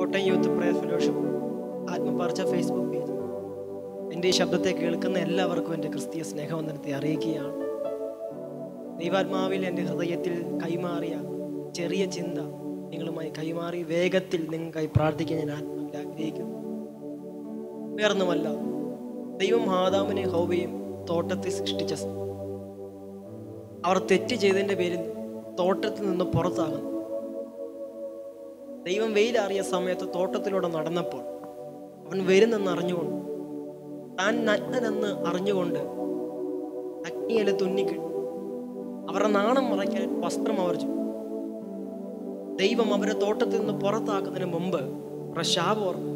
Kottayam youth prayer fellowship ആത്മപാർച്ച Facebook page എൻ്റെ ഈ ശബ്ദത്തെ കേൾക്കുന്ന എല്ലാവർക്കും എൻ്റെ ക്രിസ്തീയ സ്നേഹവന്ദനത്തെ അറിയിക്കുകയാണ് ദൈവാത്മാവിൽ എൻ്റെ ഹൃദയത്തിൽ കൈമാറിയ ചെറിയ ചിന്ത നിങ്ങളുമായി കൈമാറി വേഗത്തിൽ നിങ്ങൾക്കായി പ്രാർത്ഥിക്കാൻ ഞാൻ ആത്മാവിൽ ആഗ്രഹിക്കുന്നു വേറൊന്നുമല്ല ദൈവം ആദാമിനെ ഹൗവയും തോട്ടത്തിൽ സൃഷ്ടിച്ച സ്- അവർ തെറ്റ് ചെയ്തതിൻ്റെ പേരിൽ തോട്ടത്തിൽ നിന്ന് പുറത്താകുന്നു ദൈവം വെയിലാറിയ സമയത്ത് തോട്ടത്തിലൂടെ നടന്നപ്പോൾ അവൻ വരുന്നെന്ന് അറിഞ്ഞുകൊണ്ട് താൻ നഗ്നനെന്ന് അറിഞ്ഞുകൊണ്ട് അഗ്നിയില തുന്നിക്കിട്ടു അവരുടെ നാണം മറയ്ക്കാൻ വസ്ത്രം അവർ ചുറ്റി. ദൈവം അവരെ തോട്ടത്തിൽ നിന്ന് പുറത്താക്കുന്നതിന് മുമ്പ് അവരുടെ ശാപം ഓർമ്മ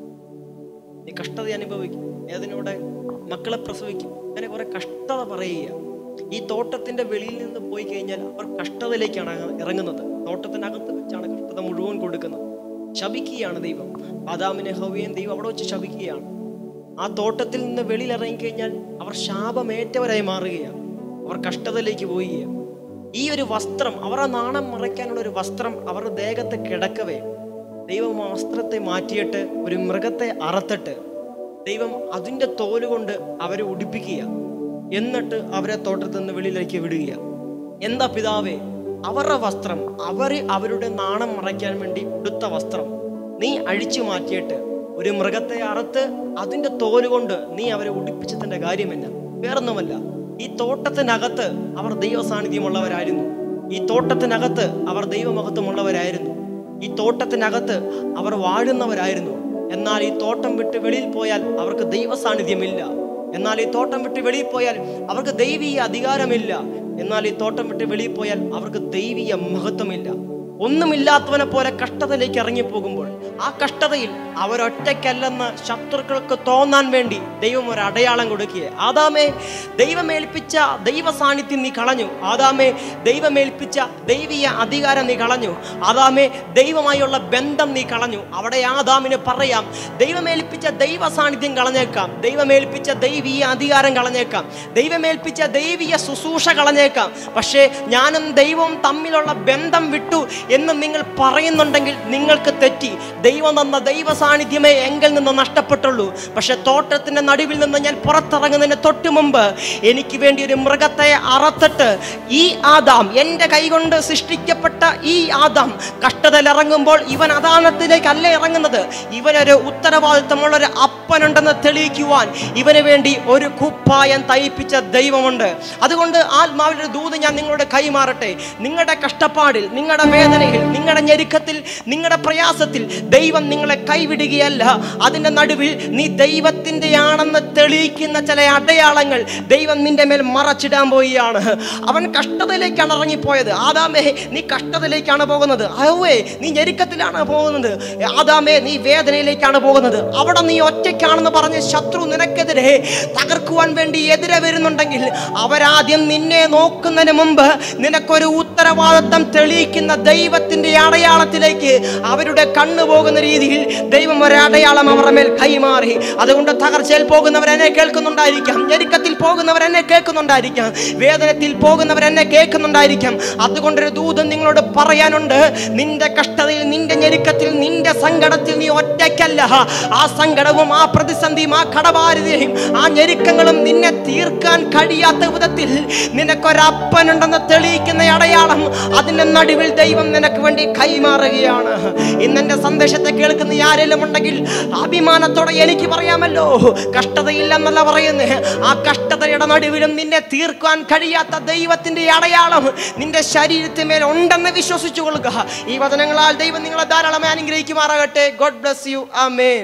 നീ കഷ്ടത അനുഭവിക്കും ഏതിനൂടെ മക്കളെ പ്രസവിക്കും അങ്ങനെ കുറെ കഷ്ടത പറയുക ഈ തോട്ടത്തിന്റെ വെളിയിൽ നിന്ന് പോയി കഴിഞ്ഞാൽ അവർ കഷ്ടതയിലേക്കാണ് അങ്ങ് ഇറങ്ങുന്നത് തോട്ടത്തിനകത്ത് വെച്ചാണ് കഷ്ടത മുഴുവൻ കൊടുക്കുന്നത് ശപിക്കുകയാണ് ദൈവം ആദാമിനെ ഹൗവയും ദൈവം അവിടെ വെച്ച് ശപിക്കുകയാണ് ആ തോട്ടത്തിൽ നിന്ന് വെളിയിൽ ഇറങ്ങിക്കഴിഞ്ഞാൽ അവർ ശാപമേറ്റവരായി മാറുകയാണ് അവർ കഷ്ടതയിലേക്ക് പോവുകയാണ് ഈ ഒരു വസ്ത്രം അവരുടെ നാണം മറയ്ക്കാനുള്ള ഒരു വസ്ത്രം അവരുടെ ദേഹത്ത് കിടക്കവേ ദൈവം ആ വസ്ത്രത്തെ മാറ്റിയിട്ട് ഒരു മൃഗത്തെ അറത്തിട്ട് ദൈവം അതിൻ്റെ തോലുകൊണ്ട് അവരെ ഉടിപ്പിക്കുക എന്നിട്ട് അവരെ തോട്ടത്തിൽ നിന്ന് വെളിയിലേക്ക് വിടുക എന്താ പിതാവേ അവരുടെ വസ്ത്രം അവർ അവരുടെ നാണം മറയ്ക്കാൻ വേണ്ടി ഉടുത്ത വസ്ത്രം നീ അഴിച്ചു മാറ്റിയിട്ട് ഒരു മൃഗത്തെ അറുത്ത് അതിൻ്റെ തോലുകൊണ്ട് നീ അവരെ ഉടിപ്പിച്ചതിൻ്റെ കാര്യമെന്ന വേറൊന്നുമല്ല ഈ തോട്ടത്തിനകത്ത് അവർ ദൈവ സാന്നിധ്യമുള്ളവരായിരുന്നു ഈ തോട്ടത്തിനകത്ത് അവർ ദൈവമഹത്വമുള്ളവരായിരുന്നു ഈ തോട്ടത്തിനകത്ത് അവർ വാഴുന്നവരായിരുന്നു എന്നാൽ ഈ തോട്ടം വിട്ട് വെളിയിൽ പോയാൽ അവർക്ക് ദൈവ സാന്നിധ്യമില്ല എന്നാൽ ഈ തോട്ടം വിട്ട് വെളിയിൽ പോയാൽ അവർക്ക് ദൈവീയ അധികാരമില്ല എന്നാൽ ഈ തോട്ടം വിട്ട് വെളിയിൽ പോയാൽ അവർക്ക് ദൈവീയ മഹത്വമില്ല ഒന്നുമില്ലാത്തവനെ പോലെ കഷ്ടതയിലേക്ക് ഇറങ്ങിപ്പോകുമ്പോൾ ആ കഷ്ടതയിൽ അവരൊറ്റയ്ക്കല്ലെന്ന് ശത്രുക്കൾക്ക് തോന്നാൻ വേണ്ടി ദൈവം ഒരു അടയാളം കൊടുക്കുക ആദാമേ ദൈവമേൽപ്പിച്ച ദൈവ സാന്നിധ്യം നീ കളഞ്ഞു ആദാമേ ദൈവമേൽപ്പിച്ച ദൈവീയ അധികാരം നീ കളഞ്ഞു ആദാമേ ദൈവമായുള്ള ബന്ധം നീ കളഞ്ഞു അവിടെ ആദാമിന് പറയാം ദൈവമേൽപ്പിച്ച ദൈവ സാന്നിധ്യം കളഞ്ഞേക്കാം ദൈവമേൽപ്പിച്ച ദൈവീയ അധികാരം കളഞ്ഞേക്കാം ദൈവമേൽപ്പിച്ച ദൈവീയ ശുശ്രൂഷ കളഞ്ഞേക്കാം പക്ഷേ ഞാനും ദൈവവും തമ്മിലുള്ള ബന്ധം വിട്ടു എന്ന് നിങ്ങൾ പറയുന്നുണ്ടെങ്കിൽ നിങ്ങൾക്ക് തെറ്റി ദൈവം തന്ന ദൈവ സാന്നിധ്യമേ എങ്കിൽ നിന്ന് നഷ്ടപ്പെട്ടുള്ളൂ പക്ഷെ തോട്ടത്തിന്റെ നടുവിൽ നിന്ന് ഞാൻ പുറത്തിറങ്ങുന്നതിന് തൊട്ട് മുമ്പ് എനിക്ക് വേണ്ടി ഒരു മൃഗത്തെ അറത്തിട്ട് ഈ ആദാം എൻ്റെ കൈകൊണ്ട് സൃഷ്ടിക്കപ്പെട്ട ഈ ആദാം കഷ്ടതയിൽ ഇറങ്ങുമ്പോൾ ഇവൻ അദാനത്തിലേക്കല്ല ഇറങ്ങുന്നത് ഇവനൊരു ഉത്തരവാദിത്തമുള്ള ഒരു അപ്പനുണ്ടെന്ന് തെളിയിക്കുവാൻ ഇവന് വേണ്ടി ഒരു കുപ്പായം തയ്പ്പിച്ച ദൈവമുണ്ട് അതുകൊണ്ട് ആത്മാവിലൊരു ദൂത് ഞാൻ നിങ്ങളോട് കൈമാറട്ടെ നിങ്ങളുടെ കഷ്ടപ്പാടിൽ നിങ്ങളുടെ വേദനയിൽ നിങ്ങളുടെ ഞെരുക്കത്തിൽ നിങ്ങളുടെ പ്രയാസത്തിൽ ദൈവം നിങ്ങളെ കൈവിടുകയല്ല അതിൻ്റെ നടുവിൽ നീ ദൈവത്തിൻ്റെ ആണെന്ന് തെളിയിക്കുന്ന ചില അടയാളങ്ങൾ ദൈവം നിന്റെ മേൽ മറച്ചിടാൻ പോവുകയാണ് അവൻ കഷ്ടതയിലേക്കാണ് ഇറങ്ങിപ്പോയത് ആദാമേ നീ കഷ്ടതയിലേക്കാണ് പോകുന്നത് അവേ നീ ഞെരുക്കത്തിലാണ് പോകുന്നത് ആദാമേ നീ വേദനയിലേക്കാണ് പോകുന്നത് അവിടെ നീ ഒറ്റയ്ക്കാണെന്ന് പറഞ്ഞ് ശത്രു നിനക്കെതിരെ തകർക്കുവാൻ വേണ്ടി എതിരെ വരുന്നുണ്ടെങ്കിൽ അവരാദ്യം നിന്നെ നോക്കുന്നതിന് മുമ്പ് നിനക്കൊരു ഉത്തരവാദിത്തം തെളിയിക്കുന്ന ദൈവത്തിന്റെ അടയാളത്തിലേക്ക് അവരുടെ കണ്ണു പോകുന്ന രീതിയിൽ ദൈവം ഒരു അടയാളം അവരുടെ മേൽ കൈമാറി അതുകൊണ്ട് തകർച്ചയിൽ പോകുന്നവർ എന്നെ കേൾക്കുന്നുണ്ടായിരിക്കാം ഞെരുക്കത്തിൽ പോകുന്നവർ എന്നെ കേൾക്കുന്നുണ്ടായിരിക്കാം വേദനത്തിൽ പോകുന്നവർ എന്നെ കേൾക്കുന്നുണ്ടായിരിക്കാം അതുകൊണ്ടൊരു ദൂതം നിങ്ങളോട് പറയാനുണ്ട് നിന്റെ കഷ്ടതയിൽ നിന്റെ ഞെരുക്കത്തിൽ നിന്റെ സങ്കടത്തിൽ നീ ഒറ്റയ്ക്കല്ല ആ സങ്കടവും ആ പ്രതിസന്ധിയും ആ കടബാരിതയും ആ ഞെരുക്കങ്ങളും നിന്നെ തീർക്കാൻ കഴിയാത്ത വിധത്തിൽ നിനക്കൊരപ്പനുണ്ടെന്ന് തെളിയിക്കുന്ന അടയാളം അതിന്റെ നടുവിൽ ദൈവം നിനക്ക് വേണ്ടി കൈമാറുകയാണ് ഇന്നെന്റെ സന്ദേശത്തെ കേൾക്കുന്ന ആരെങ്കിലും ഉണ്ടെങ്കിൽ അഭിമാനത്തോടെ എനിക്ക് പറയാമല്ലോ കഷ്ടതയില്ലെന്നല്ല പറയുന്നത് ആ കഷ്ടതയുടെ നടുവിലും നിന്നെ തീർക്കാൻ കഴിയാത്ത ദൈവത്തിന്റെ അടയാളം നിന്റെ ശരീരത്തിന്മേൽ ഉണ്ടെന്ന് വിശ്വസിച്ചു കൊള്ളുക ഈ വചനങ്ങളാൽ ദൈവം നിങ്ങളെ ധാരാളമായി അനുഗ്രഹിക്കുമാറാകട്ടെ ഗോഡ് ബ്ലസ് യു ആമേൻ